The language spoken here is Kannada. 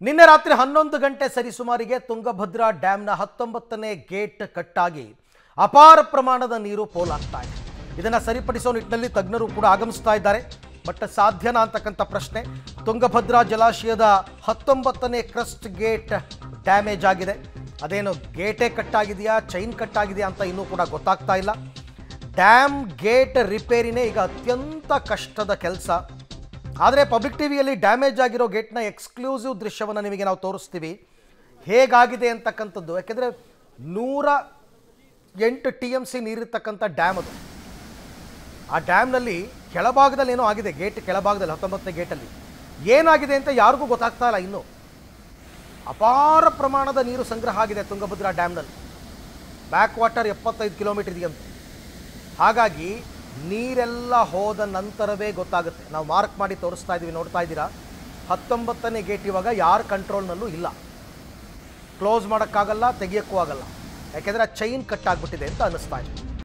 ನಿನ್ನೆ ರಾತ್ರಿ ಹನ್ನೊಂದು ಗಂಟೆ ಸರಿಸುಮಾರಿಗೆ ತುಂಗಭದ್ರಾ ಡ್ಯಾಂನ ಹತ್ತೊಂಬತ್ತನೇ ಗೇಟ್ ಕಟ್ಟಾಗಿ ಅಪಾರ ಪ್ರಮಾಣದ ನೀರು ಪೋಲಾಗ್ತಾ ಇದೆ ಇದನ್ನು ಸರಿಪಡಿಸೋ ನಿಟ್ಟಿನಲ್ಲಿ ತಜ್ಞರು ಕೂಡ ಆಗಮಿಸ್ತಾ ಇದ್ದಾರೆ ಬಟ್ ಸಾಧ್ಯನಾ ಅಂತಕ್ಕಂಥ ಪ್ರಶ್ನೆ ತುಂಗಭದ್ರಾ ಜಲಾಶಯದ ಹತ್ತೊಂಬತ್ತನೇ ಕ್ರಸ್ಟ್ ಗೇಟ್ ಡ್ಯಾಮೇಜ್ ಆಗಿದೆ ಅದೇನು ಗೇಟೇ ಕಟ್ಟಾಗಿದೆಯಾ ಚೈನ್ ಕಟ್ಟಾಗಿದೆಯಾ ಅಂತ ಇನ್ನೂ ಕೂಡ ಗೊತ್ತಾಗ್ತಾ ಇಲ್ಲ ಡ್ಯಾಮ್ ಗೇಟ್ ರಿಪೇರಿನೇ ಈಗ ಅತ್ಯಂತ ಕಷ್ಟದ ಕೆಲಸ ಆದರೆ ಪಬ್ಲಿಕ್ ಟಿವಿಯಲ್ಲಿ ಡ್ಯಾಮೇಜ್ ಆಗಿರೋ ಗೇಟ್ನ ಎಕ್ಸ್ಕ್ಲೂಸಿವ್ ದೃಶ್ಯವನ್ನು ನಿಮಗೆ ನಾವು ತೋರಿಸ್ತೀವಿ ಹೇಗಾಗಿದೆ ಅಂತಕ್ಕಂಥದ್ದು ಯಾಕೆಂದರೆ ನೂರ ಎಂಟು ಟಿ ಎಮ್ ಸಿ ನೀರಿರ್ತಕ್ಕಂಥ ಡ್ಯಾಮ್ ಅದು ಆ ಡ್ಯಾಮ್ನಲ್ಲಿ ಕೆಳಭಾಗದಲ್ಲಿ ಏನೋ ಆಗಿದೆ ಗೇಟ್ ಕೆಳಭಾಗದಲ್ಲಿ ಹತ್ತೊಂಬತ್ತನೇ ಗೇಟಲ್ಲಿ ಏನಾಗಿದೆ ಅಂತ ಯಾರಿಗೂ ಗೊತ್ತಾಗ್ತಾ ಇಲ್ಲ ಇನ್ನೂ ಅಪಾರ ಪ್ರಮಾಣದ ನೀರು ಸಂಗ್ರಹ ಆಗಿದೆ ತುಂಗಭದ್ರಾ ಡ್ಯಾಮ್ನಲ್ಲಿ ಬ್ಯಾಕ್ ವಾಟರ್ ಎಪ್ಪತ್ತೈದು ಕಿಲೋಮೀಟರ್ ಇದೆಯಂತೆ ಹಾಗಾಗಿ ನೀರೆಲ್ಲ ಹೋದ ನಂತರವೇ ಗೊತ್ತಾಗುತ್ತೆ ನಾವು ಮಾರ್ಕ್ ಮಾಡಿ ತೋರಿಸ್ತಾ ಇದ್ದೀವಿ ನೋಡ್ತಾ ಇದ್ದೀರಾ ಹತ್ತೊಂಬತ್ತನೇ ಗೇಟ್ ಇವಾಗ ಯಾರ ಕಂಟ್ರೋಲ್ನಲ್ಲೂ ಇಲ್ಲ ಕ್ಲೋಸ್ ಮಾಡೋಕ್ಕಾಗಲ್ಲ ತೆಗಿಯೋಕ್ಕೂ ಆಗಲ್ಲ ಯಾಕೆಂದರೆ ಆ ಚೈನ್ ಕಟ್ ಆಗಿಬಿಟ್ಟಿದೆ ಅಂತ ಅನ್ನಿಸ್ತಾ ಇದೆ